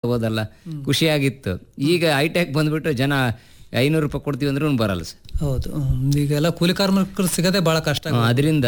ಮಾಡ್ಕೋಬೋದಲ್ಲ ಖುಷಿಯಾಗಿತ್ತು ಈಗ ಹೈಟೆಕ್ ಬಂದ್ಬಿಟ್ಟು ಜನ ಐನೂರು ರೂಪಾಯಿ ಕೊಡ್ತೀವಿ ಅಂದ್ರೂ ಬರಲ್ಲ ಸರ್ ಹೌದು ಹ್ಮ್. ಈಗೆಲ್ಲ ಕೂಲಿ ಕಾರ್ಮಿಕರು ಸಿಗದೆ ಬಹಳ ಕಷ್ಟ ಆಗಿದೆ. ಅದರಿಂದ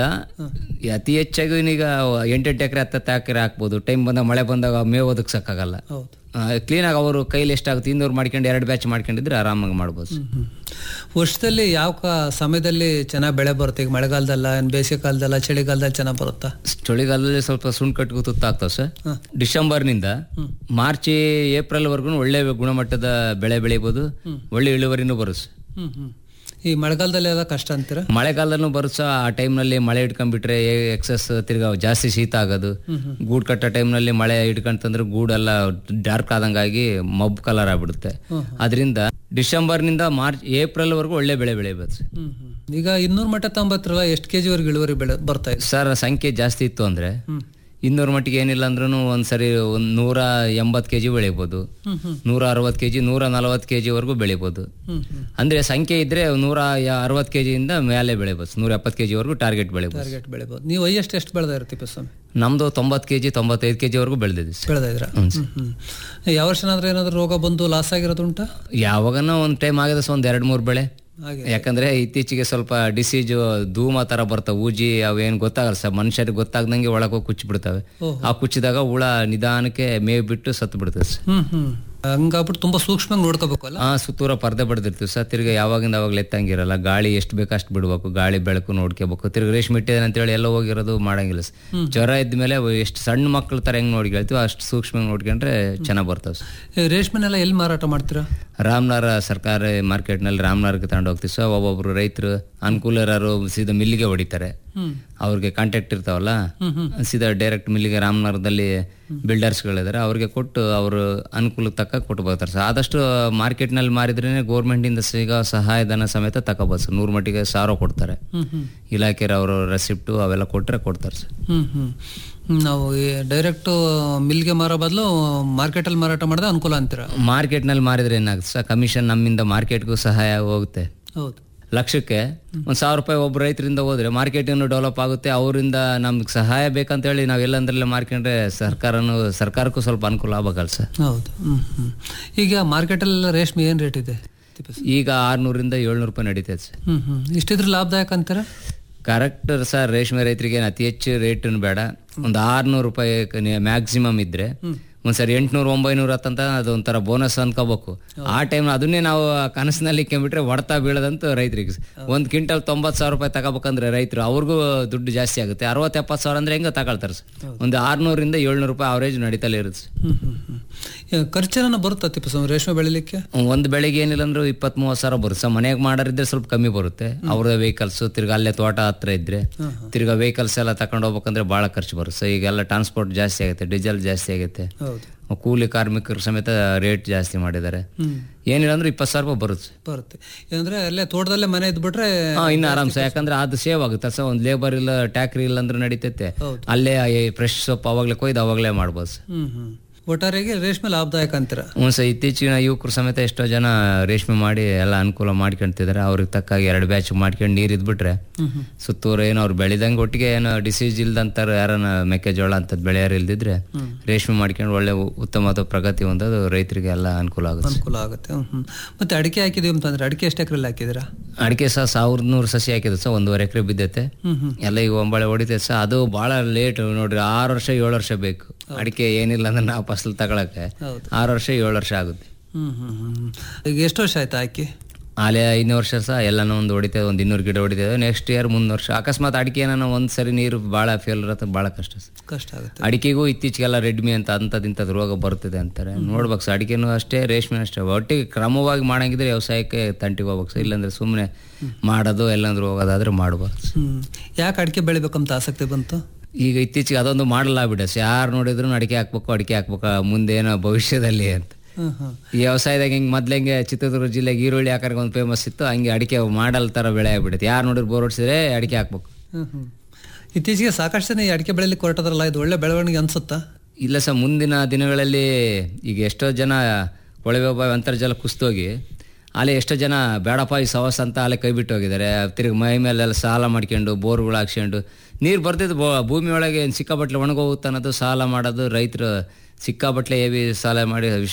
ಅತಿ ಹೆಚ್ಚಾಗಿ ಈಗ ಎಂಟೆಂಟು ಎಕರೆ ಹತ್ತತ್ತು ಎಕರೆ ಹಾಕ್ಬೋದು ಟೈಮ್ ಬಂದಾಗ ಮಳೆ ಬಂದಾಗ ಮೇವು ಒದಗ್ಸಕ್ಕಾಗಲ್ಲ ಹೌದು ಕ್ಲೀನಾಗಿ ಅವರು ಕೈಲಿ ಎಷ್ಟಾಗುತ್ತೆ ಇನ್ನೂರು ಮಾಡ್ಕೊಂಡು ಎರಡು ಬ್ಯಾಚ್ ಮಾಡ್ಕೊಂಡಿದ್ರೆ ಆರಾಮಾಗಿ ಮಾಡ್ಬೋದು ಸರ್. ಹ್ಮ್. ವರ್ಷದಲ್ಲಿ ಯಾವ ಕ- ಸಮಯದಲ್ಲಿ ಚೆನ್ನಾಗಿ ಬೆಳೆ ಬರುತ್ತೆ ಈಗ ಮಳೆಗಾಲದಲ್ಲ ಏನ್ ಬೇಸಿಗೆ ಕಾಲದಲ್ಲ ಚಳಿಗಾಲದಲ್ಲಿ ಚೆನ್ನಾಗಿ ಬರುತ್ತಾ ಚಳಿಗಾಲದಲ್ಲಿ ಸ್ವಲ್ಪ ಸುಣ್ಣ ಕಟ್ಕೊ ತುತ್ತಾಗ್ತಾವೆ ಸರ್ ಹ. ಡಿಸೆಂಬರ್ನಿಂದ ಮಾರ್ಚ್ ಏಪ್ರಿಲ್ ವರ್ಗು ಒಳ್ಳೆ ಗುಣಮಟ್ಟದ ಬೆಳೆ ಬೆಳಿಬೋದು ಒಳ್ಳೆ ಇಳುವರಿನೂ ಬರುತ್ತೆ ಸರ್. ಹ್ಮ್ ಹ್ಮ್ ಈ ಮಳೆಗಾಲದಲ್ಲಿ ಎಲ್ಲ ಕಷ್ಟ ಅಂತೀರಾ ಮಳೆಗಾಲದಲ್ಲೂ ಬರುತ್ತೆ ಸರ್ ಆ ಟೈಮ್ನಲ್ಲಿ ಮಳೆ ಹಿಡ್ಕೊಂಡ್ಬಿಟ್ರೆ ಎಕ್ಸಸ್ ತಿರ್ಗಾ ಜಾಸ್ತಿ ಶೀತ ಆಗೋದು ಗೂಡು ಕಟ್ಟೋ ಟೈಮ್ನಲ್ಲಿ ಮಳೆ ಹಿಡ್ಕೊಂತಂದ್ರೆ ಗೂಡೆಲ್ಲ ಡಾರ್ಕ್ ಆದಂಗಾಗಿ ಮಬ್ ಕಲರ್ ಆಗ್ಬಿಡುತ್ತೆ ಅದರಿಂದ ಡಿಸೆಂಬರ್ನಿಂದ ಮಾರ್ಚ್ ಏಪ್ರಿಲ್ ವರೆಗೂ ಒಳ್ಳೆ ಬೆಳೆ ಬೆಳಿಬೋದು ಸರ್. ಹ್ಮ್ ಹ್ಮ್ ಈಗ ಇನ್ನೂರು ಮಟ್ಟ ತೊಂಬತ್ತರಲ್ಲ ಎಷ್ಟು ಕೆಜಿ ವರೆಗೆ ಇಳುವರಿ ಬೆಳೆ ಬರ್ತಾ ಇದೆ ಸರ್ ಸಂಖ್ಯೆ ಜಾಸ್ತಿ ಇತ್ತು ಅಂದ್ರೆ ಹ್ಮ್ ಇನ್ನೂರು ಮಟ್ಟಿಗೆ ಏನಿಲ್ಲ ಅಂದ್ರೂ ಒಂದ್ಸರಿ ಒಂದು ನೂರ ಎಂಬತ್ತು ಕೆ ಜಿ ಬೆಳಿಬೋದು ಹ್ಮ್ ಹ್ಮ್ ನೂರ ಅರವತ್ತು ಕೆ ಜಿ ನೂರ ನಲವತ್ತು ಕೆ ಜಿವರೆಗೂ ಬೆಳಿಬೋದು ಹ್ಮ್ ಹ್ಮ್ ಅಂದ್ರೆ ಸಂಖ್ಯೆ ಇದ್ರೆ ನೂರ ಅರವತ್ತು ಕೆ ಜಿಯಿಂದ ಮೇಲೆ ಬೆಳಿಬೋದು ನೂರ ಎಪ್ಪತ್ತು ಕೆ ಜಿವರೆಗೂ ಟಾರ್ಗೆಟ್ ಬೆಳಿಬೋದು ಟಾರ್ಗೆಟ್ ಬೆಳಿಬೋದು ನೀವು ಹೈಯೆಸ್ಟ್ ಎಷ್ಟು ಬೆಳೆದ ಇರ್ತೀವಿ ಸ್ವಾಮಿ ನಮ್ದು ತೊಂಬತ್ತು ಕೆ ಜಿ ತೊಂಬತ್ತೈದು ಕೆ ಜಿವರೆಗೂ ಬೆಳೆದಿದ್ವಿ ಸರ್ ಬೆಳೆದ ಇದ್ರ ಹ್ಮ್ ಹ್ಮ್ ಯಾವ ವರ್ಷನಾದ್ರೂ ಏನಾದ್ರು ರೋಗ ಬಂದು ಲಾಸ್ ಆಗಿರೋದು ಉಂಟಾ ಯಾವಾಗನೋ ಒಂದು ಟೈಮ್ ಆಗಿದೆ ಸರ್ ಒಂದು ಎರಡು ಮೂರು ಬೆಳೆ ಹಾಗೆ ಯಾಕಂದ್ರೆ ಇತ್ತೀಚೆಗೆ ಸ್ವಲ್ಪ ಡಿಸೀಜು ಧೂಮ ತರ ಬರ್ತಾವೆ ಊಜಿ ಅವೇನು ಗೊತ್ತಾಗಲ್ಲ ಸರ್ ಮನುಷ್ಯರಿಗೆ ಗೊತ್ತಾಗ್ದಂಗೆ ಒಳಗೆ ಹೋಗಿ ಕುಚ್ಚಿ ಬಿಡ್ತವೆ ಓಹೋ. ಆ ಕುಚ್ಚಿದಾಗ ಹುಳ ನಿಧಾನಕ್ಕೆ ಮೇವು ಬಿಟ್ಟು ಸತ್ತು ಬಿಡ್ತದೆ ಸರ್ ಹ್ಮ್ ಹ್ಮ್ ಹಂಗಾಗ್ಬಿಟ್ಟು ತುಂಬಾ ಸೂಕ್ಷ್ಮವಾಗಿ ನೋಡ್ಕೋಬೇಕು ಅಲ್ಲ ಆ ಸುತ್ತೂರ ಪರ್ದೆ ಬಡ್ದಿರ್ತೀವಿ ಸರ್ ತಿರ್ಗಿ ಯಾವಾಗಿಂದ ಅವಾಗಲೇ ಎತ್ತಂಗಿರಲ್ಲ ಗಾಳಿ ಎಷ್ಟು ಬೇಕು ಅಷ್ಟು ಬಿಡ್ಬೇಕು ಗಾಳಿ ಬೆಳಕು ನೋಡ್ಕೋಬೇಕು ತಿರ್ಗಿ ರೇಷ್ಮೆ ಇಟ್ಟಿದೆ ಅಂತೇಳಿ ಎಲ್ಲ ಹೋಗಿರೋದು ಮಾಡಂಗಿಲ್ಲ ಸರ್ ಜ್ವರ ಇದ್ದ ಮೇಲೆ ಎಷ್ಟು ಸಣ್ಣ ಮಕ್ಳ ತರ ಹೆಂಗ್ ನೋಡ್ಕೊಳ್ತೀವಿ ಅಷ್ಟು ಸೂಕ್ಷ್ಮ ನೋಡ್ಕೊಂಡ್ರೆ ಚೆನ್ನಾಗಿ ಬರ್ತವೆ ಸರ್ ಈ ರೇಷ್ಮೆನೆಲ್ಲ ಎಲ್ಲಿ ಮಾರಾಟ ಮಾಡ್ತೀರಾ ರಾಮನಾರ ಸರ್ಕಾರಿ ಮಾರ್ಕೆಟ್ನಲ್ಲಿ ರಾಮನಾರ್ಗೆ ತಗೊಂಡು ಹೋಗ್ತೀವಿ ಸರ್ ಒಬ್ಬೊಬ್ರು ರೈತರು ಅನುಕೂಲ ಇರೋರು ಸೀದಾ ಮಿಲ್ಲಿಗೆ ಹೊಡಿತಾರೆ ಹ್ಮ್ ಅವ್ರಿಗೆ ಕಾಂಟ್ಯಾಕ್ಟ್ ಇರ್ತಾವಲ್ಲ ಹ್ಮ್ ಹ್ಮ್ ಸೀದಾ ಡೈರೆಕ್ಟ್ ಮಿಲ್ಲಿಗೆ ರಾಮನಗರದಲ್ಲಿ ಬಿಲ್ಡರ್ಸ್ಗಳಿದ್ದಾರೆ ಅವ್ರಿಗೆ ಕೊಟ್ಟು ಅವರು ಅನುಕೂಲಕ್ಕೆ ತಕ್ಕ ಕೊಟ್ಟು ಬರ್ತಾರೆ ಸರ್ ಆದಷ್ಟು ಮಾರ್ಕೆಟ್ನಲ್ಲಿ ಮಾರಿದ್ರೇ ಗೌರ್ಮೆಂಟಿಂದ ಸಿಗೋ ಸಹಾಯಧನ ಸಮೇತ ತಗೋಬೋದು ಸರ್ ನೂರು ಮಟ್ಟಿಗೆ ಸಾವಿರ ಕೊಡ್ತಾರೆ ಹ್ಮ್ ಹ್ಮ್ ಇಲಾಖೆಯವರು ರೆಸಿಪ್ಟು ಅವೆಲ್ಲ ಕೊಟ್ಟರೆ ಕೊಡ್ತಾರೆ ಸರ್ ಹ್ಮ್ ಹ್ಮ್ ಹ್ಮ್. ನಾವು ಡೈರೆಕ್ಟ್ ಮಿಲ್ಗೆ ಮಾರೋ ಬದಲು ಮಾರ್ಕೆಟಲ್ಲಿ ಮಾರಾಟ ಮಾಡಿದ್ರೆ ಅನುಕೂಲ ಅಂತೀರಾ ಮಾರ್ಕೆಟ್ನಲ್ಲಿ ಮಾರಿದ್ರೆ ಏನಾಗುತ್ತೆ ಸರ್ ಕಮಿಷನ್ ನಮ್ಮಿಂದ ಮಾರ್ಕೆಟ್ಗೂ ಸಹಾಯ ಹೋಗುತ್ತೆ ಹೌದು ಲಕ್ಷಕ್ಕೆ ಒಂದು ಸಾವಿರ ರೂಪಾಯಿ ಒಬ್ಬ ರೈತರಿಂದ ಹೋದ್ರೆ ಮಾರ್ಕೆಟಿಂಗ್ ಡೆವಲಪ್ ಆಗುತ್ತೆ ಅವರಿಂದ ನಮ್ಗೆ ಸಹಾಯ ಬೇಕಂತೇಳಿ ನಾವು ಎಲ್ಲಂದ್ರಲ್ಲೇ ಮಾರ್ಕೊಂಡ್ರೆ ಸರ್ಕಾರನು ಸರ್ಕಾರಕ್ಕೂ ಸ್ವಲ್ಪ ಅನುಕೂಲ ಆಗ್ಬೇಕಲ್ಲ ಸರ್ ಹೌದು ಹ್ಮ್ ಹ್ಮ್ ಈಗ ಮಾರ್ಕೆಟಲ್ಲೆಲ್ಲ ರೇಷ್ಮೆ ಏನು ರೇಟ್ ಇದೆ ತಿಪ್ಪೇಸ್ವಾಮಿ? ಈಗ ಆರ್ನೂರಿಂದ ಏಳ್ನೂರು ರೂಪಾಯಿ ನಡೀತೈತೆ ಸರ್ ಹ್ಮ್ ಹ್ಮ್ ಇಷ್ಟಿದ್ರೆ ಲಾಭದಾಯಕ ಅಂತೀರಾ ಕರೆಕ್ಟ್ ಸರ್ ರೇಷ್ಮೆ ರೈತರಿಗೆ ಏನು ಅತಿ ಹೆಚ್ಚು ರೇಟನ್ನು ಬೇಡ ಒಂದು ಆರ್ನೂರು ರೂಪಾಯಿ ಮ್ಯಾಕ್ಸಿಮಮ್ ಇದ್ರೆ ಒಂದ್ಸರಿ ಎಂಟ್ನೂರು ಒಂಬೈನೂರು ಹತ್ತಂತ ಅದು ಒಂಥರ ಬೋನಸ್ ಅನ್ಕೋಬೇಕು ಆ ಟೈಮ್ ಅದನ್ನೇ ನಾವು ಕನಸಿನಲ್ಲಿ ಇಕ್ಕೊಂಡ್ಬಿಟ್ರೆ ಹೊಡ್ತಾ ಬೀಳದಂತೂ ರೈತರಿಗೆ ಒಂದು ಕ್ವಿಂಟಲ್ ತೊಂಬತ್ತು ಸಾವಿರ ರೂಪಾಯಿ ತಗೋಬೇಕಂದ್ರೆ ರೈತರು ಅವ್ರಿಗೂ ದುಡ್ಡು ಜಾಸ್ತಿ ಆಗುತ್ತೆ ಅರವತ್ತು ಎಪ್ಪತ್ತು ಸಾವಿರ ಅಂದ್ರೆ ಹೆಂಗೆ ತಗೊಳ್ತಾರೆ ಸರ್ ಒಂದು ಆರ್ನೂರಿಂದ ಏಳ್ನೂರು ರೂಪಾಯಿ ಅವರೇಜ್ ನಡೀತಲೇ ಇರುತ್ತೆ ಸರ್ ಹ್ಮ್ ಹ್ಮ್ ಹ್ಮ್ ಈಗ ಖರ್ಚೇನ ಬರುತ್ತಾ ತಿಪ್ಪಸ್ವಾಮಿ ರೇಷ್ಮೆ ಬೆಳಿಲಿಕ್ಕೆ ಒಂದು ಬೆಳಿಗ್ಗೆ ಏನಿಲ್ಲ ಅಂದ್ರೆ ಇಪ್ಪತ್ತ್ ಮೂವತ್ತು ಸಾವಿರ ಬರುತ್ತೆ ಸರ್ ಮನೆಗೆ ಮಾಡೋರಿದ್ರೆ ಸ್ವಲ್ಪ ಕಮ್ಮಿ ಬರುತ್ತೆ ಅವ್ರದ್ದು ವೆಹಿಕಲ್ಸ್ ತಿರ್ಗಾ ಅಲ್ಲೇ ತೋಟ ಹತ್ರ ಇದ್ರೆ ತಿರ್ಗಾ ವೆಹಿಕಲ್ಸ್ ಎಲ್ಲ ತಗೊಂಡು ಹೋಗ್ಬೇಕಂದ್ರೆ ಭಾಳ ಖರ್ಚು ಬರುತ್ತೆ ಸರ್ ಈಗೆಲ್ಲ ಟ್ರಾನ್ಸ್ಪೋರ್ಟ್ ಜಾಸ್ತಿ ಆಗುತ್ತೆ ಡೀಸೆಲ್ ಜಾಸ್ತಿ ಆಗುತ್ತೆ ಹೌದು ಕೂಲಿ ಕಾರ್ಮಿಕರು ಸಮೇತ ರೇಟ್ ಜಾಸ್ತಿ ಮಾಡಿದ್ದಾರೆ ಹ್ಮ್ ಏನಿಲ್ಲ ಅಂದ್ರೆ ಇಪ್ಪತ್ತು ಸಾವಿರ ರೂಪಾಯಿ ಬರುತ್ತೆ ಬರುತ್ತೆ ಅಂದ್ರೆ ಅಲ್ಲೇ ತೋಟದಲ್ಲೇ ಮನೆ ಇದ್ಬಿಟ್ರೆ ಹಾ ಇನ್ನು ಆರಾಮ್ಸ ಯಾಕಂದ್ರೆ ಅದು ಸೇವ್ ಆಗುತ್ತೆ ಸರ್ ಒಂದು ಲೇಬರ್ ಇಲ್ಲ ಟ್ಯಾಕ್ರಿ ಇಲ್ಲ ಅಂದ್ರೆ ನಡೀತೈತೆ ಹೌದು. ಅಲ್ಲೇ ಫ್ರೆಶ್ ಸೊಪ್ಪು ಅವಾಗಲೇ ಕೊಯ್ದು ಅವಾಗಲೇ ಮಾಡ್ಬೋದು ಸರ್ ಹ್ಮ್ ಹ್ಮ್ ಒಟ್ಟಾರೆಗೆ ರೇಷ್ಮೆ ಲಾಭದಾಯಕ ಅಂತೀರಾ ಹ್ಞೂ ಸರ್ ಇತ್ತೀಚಿನ ಯುವಕರು ಸಮೇತ ಎಷ್ಟೋ ಜನ ರೇಷ್ಮೆ ಮಾಡಿ ಎಲ್ಲ ಅನುಕೂಲ ಮಾಡ್ಕೊಂತಿದ್ದಾರೆ ಅವ್ರಿಗೆ ತಕ್ಕಾಗಿ ಎರಡು ಬ್ಯಾಚ್ ಮಾಡ್ಕೊಂಡು ನೀರು ಇದ್ಬಿಟ್ರೆ ಹ್ಮ್ ಹ್ಮ್ ಸುತ್ತೂರು ಏನೋ ಅವ್ರು ಬೆಳೆದಂಗೆ ಒಟ್ಟಿಗೆ ಏನೋ ಡಿಸೀಸ್ ಇಲ್ದಂತಾರ ಯಾರನ್ನ ಮೆಕ್ಕೆಜೋಳ ಅಂತದ್ ಬೆಳೆಯಾರು ಇಲ್ದಿದ್ರೆ ರೇಷ್ಮೆ ಮಾಡ್ಕೊಂಡು ಒಳ್ಳೆ ಉ- ಉತ್ತಮವಾದ ಪ್ರಗತಿ ಹೊಂದೋದು ರೈತರಿಗೆ ಎಲ್ಲ ಅನುಕೂಲ ಆಗುತ್ತೆ ಅನುಕೂಲ ಆಗುತ್ತೆ ಹ್ಮ್ ಹ್ಮ್ ಮತ್ತೆ ಅಡಿಕೆ ಹಾಕಿದೀವಿ ಅಂತಂದ್ರೆ ಅಡಿಕೆ ಎಷ್ಟು ಎಕರೆಲ್ಲಿ ಹಾಕಿದಿರಾ ಅಡಿಕೆ ಸಹ ಸಾವಿರದ ನೂರು ಸಸಿ ಹಾಕಿದ್ರು ಸರ್ ಒಂದೂವರೆ ಎಕರೆ ಬಿದ್ದೈತೆ ಹ್ಮ್ ಹ್ಮ್ ಎಲ್ಲ ಈಗ ಒಂಬಳೆ ಹೊಡಿತೈತೆ ಸರ್ ಅದು ಭಾಳ ಲೇಟ್ ನೋಡ್ರಿ ಆರು ವರ್ಷ ಏಳು ವರ್ಷ ಬೇಕು ಅಡಿಕೆ ಏನಿಲ್ಲ ಅಂದ್ರೆ ನಾವು ಫಸಲು ತಗೊಳಕ್ಕೆ ಹೌದು ಆರು ವರ್ಷ ಏಳು ವರ್ಷ ಆಗುತ್ತೆ ಹ್ಮ್ ಹ್ಮ್ ಹ್ಮ್ ಈಗ ಎಷ್ಟು ವರ್ಷ ಆಯ್ತಾ ಹಾಕಿ ಆಲೆ ಐನೂರು ವರ್ಷ ಸಹ ಎಲ್ಲನೂ ಒಂದು ಹೊಡಿತೇವೆ ಒಂದು ಇನ್ನೂರು ಗಿಡ ಹೊಡಿತೇವೆ ನೆಕ್ಸ್ಟ್ ಇಯರ್ ಮುಂದೆ ವರ್ಷ ಅಕಸ್ಮಾತ್ ಅಡಿಕೆ ಏನೋ ಒಂದು ಸರಿ ನೀರು ಭಾಳ ಫೇಲ್ ಇರತ್ತೆ ಭಾಳ ಕಷ್ಟ ಸರ್ ಕಷ್ಟ ಆಗುತ್ತೆ ಅಡಿಕೆಗೂ ಇತ್ತೀಚೆಗೆಲ್ಲ ರೆಡ್ಮಿ ಅಂತ ಅಂಥದ್ದು ಇಂಥದ್ದು ರೋಗ ಬರ್ತಿದೆ ಅಂತಾರೆ ನೋಡ್ಬೇಕು ಸರ್ ಅಡಿಕೆನೂ ಅಷ್ಟೇ ರೇಷ್ಮೆ ಅಷ್ಟೇ ಒಟ್ಟಿಗೆ ಕ್ರಮವಾಗಿ ಮಾಡಂಗಿದ್ರೆ ವ್ಯವಸಾಯಕ್ಕೆ ತಂಟಿಗೆ ಹೋಗ್ಬೇಕು ಸರ್ ಇಲ್ಲಾಂದ್ರೆ ಸುಮ್ಮನೆ ಮಾಡೋದು ಎಲ್ಲಂದ್ರೆ ಹೋಗೋದಾದ್ರೆ ಮಾಡ್ಬಾರ್ದು ಸರ್. ಹ್ಮ್ ಯಾಕೆ ಅಡಿಕೆ ಬೆಳಿಬೇಕಂತ ಆಸಕ್ತಿ ಬಂತು ಈಗ ಇತ್ತೀಚೆಗೆ ಅದೊಂದು ಮಾಡಲ್ಲ ಬಿಡ ಯಾರು ನೋಡಿದ್ರು ಅಡಿಕೆ ಹಾಕ್ಬೇಕು ಅಡಿಕೆ ಹಾಕ್ಬೇಕು ಮುಂದೆ ಏನೋ ಭವಿಷ್ಯದಲ್ಲಿ ಅಂತ ಹ್ಮ್ ಹ್ಮ್ ಈ ವ್ಯವಸಾಯದಾಗ ಹಿಂಗೆ ಮೊದ್ಲು ಹೆಂಗೆ ಚಿತ್ರದುರ್ಗ ಜಿಲ್ಲೆಗೆ ಈರುಳ್ಳಿ ಹಾಕೋಕೆ ಒಂದು ಫೇಮಸ್ ಇತ್ತು ಹಂಗೆ ಅಡಿಕೆ ಮಾಡಲ್ ಥರ ಬೆಳೆ ಆಗ್ಬಿಡುತ್ತೆ ಯಾರು ನೋಡಿದ್ರು ಬೋರ್ ಹೊಡ್ಸಿದ್ರೆ ಅಡಿಕೆ ಹಾಕ್ಬೇಕು ಹ್ಮ್ ಹ್ಮ್ ಇತ್ತೀಚೆಗೆ ಸಾಕಷ್ಟು ಜನ ಈ ಅಡಿಕೆ ಬೆಳಿಲಿಕ್ಕೆ ಹೊರಟದ್ರಲ್ಲ ಇದು ಒಳ್ಳೆ ಬೆಳವಣಿಗೆ ಅನ್ಸುತ್ತಾ ಇಲ್ಲ ಸರ್ ಮುಂದಿನ ದಿನಗಳಲ್ಲಿ ಈಗ ಎಷ್ಟೋ ಜನ ಕೊಳವೆ ಬಾವಿ ಅಂತರ್ಜಲ ಕುಸ್ತೋಗಿ ಅಲ್ಲಿ ಎಷ್ಟೋ ಜನ ಬೇಡಪ್ಪ ಈ ಸವಸ್ ಅಂತ ಅಲ್ಲೇ ಕೈ ಬಿಟ್ಟು ಹೋಗಿದ್ದಾರೆ ತಿರುಗಿ ಮೈ ಮೇಲೆಲ್ಲ ಸಾಲ ಮಾಡ್ಕೊಂಡು ಬೋರ್ಗಳು ಹಾಕ್ಸ್ಕೊಂಡು ನೀರು ಬರ್ತಿದ್ದು ಬೋ ಭೂಮಿ ಒಳಗೆ ಸಿಕ್ಕಾಬಟ್ಲೆ ಒಣಗೋಗುತ್ತೆ ಅನ್ನೋದು ಸಾಲ ಮಾಡೋದು ರೈತರು ಸಿಕ್ಕಾಬಟ್ಲೆ ಹೆವಿ ಸಾಲ ಮಾಡಿ